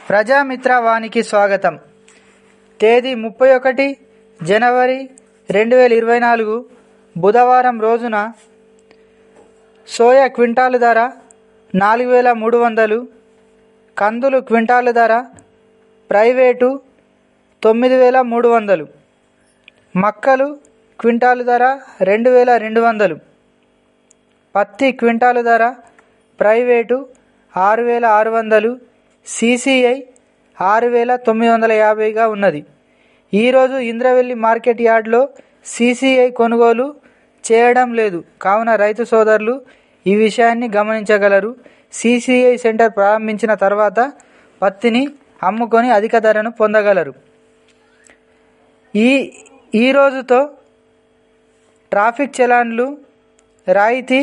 ప్రజామిత్ర వానికి స్వాగతం తేదీ ముప్పై ఒకటి జనవరి రెండు వేల ఇరవై నాలుగు బుధవారం రోజున సోయా క్వింటాలు ధర నాలుగు వేల మూడు వందలు కందులు క్వింటాలు ధర ప్రైవేటు తొమ్మిది వేల మూడు వందలు మక్కలు క్వింటాలు ధర రెండు వేల రెండు వందలు పత్తి క్వింటాలు ధర ప్రైవేటు ఆరు వేల ఆరు వందలు సిసిఐ ఆరు వేల తొమ్మిది వందల యాభైగా ఉన్నది ఈరోజు ఇంద్రవెల్లి మార్కెట్ యార్డ్లో సిసిఐ కొనుగోలు చేయడం లేదు కావున రైతు సోదరులు ఈ విషయాన్ని గమనించగలరు సిసిఐ సెంటర్ ప్రారంభించిన తర్వాత పత్తిని అమ్ముకొని అధిక ధరను పొందగలరు ఈ ఈ రోజుతో ట్రాఫిక్ చలాన్లు రాయితీ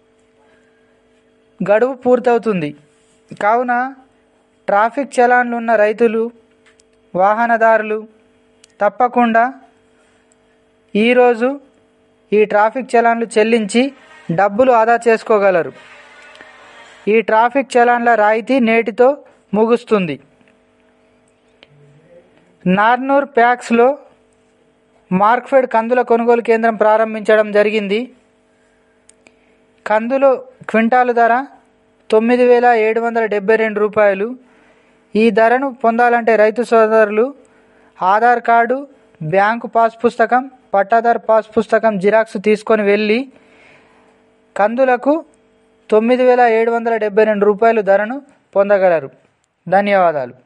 గడువు పూర్తవుతుంది కావున ట్రాఫిక్ చలాన్లు ఉన్న రైతులు వాహనదారులు తప్పకుండా ఈరోజు ఈ ట్రాఫిక్ చలాన్లు చెల్లించి డబ్బులు ఆదా చేసుకోగలరు ఈ ట్రాఫిక్ చలాన్ల రాయితీ నేటితో ముగుస్తుంది నార్నూర్ ప్యాక్స్లో మార్క్ఫెడ్ కందుల కొనుగోలు కేంద్రం ప్రారంభించడం జరిగింది కందులు క్వింటాలు ధర తొమ్మిది వేల ఏడు వందల డెబ్బై రెండు రూపాయలు ఈ ధరను పొందాలంటే రైతు సోదరులు ఆధార్ కార్డు బ్యాంకు పాస్ పుస్తకం పట్టాదార్ పాస్ పుస్తకం జిరాక్స్ తీసుకొని వెళ్ళి కందులకు తొమ్మిది వేల ఏడు వందల డెబ్బై రెండు రూపాయలు ధరను పొందగలరు ధన్యవాదాలు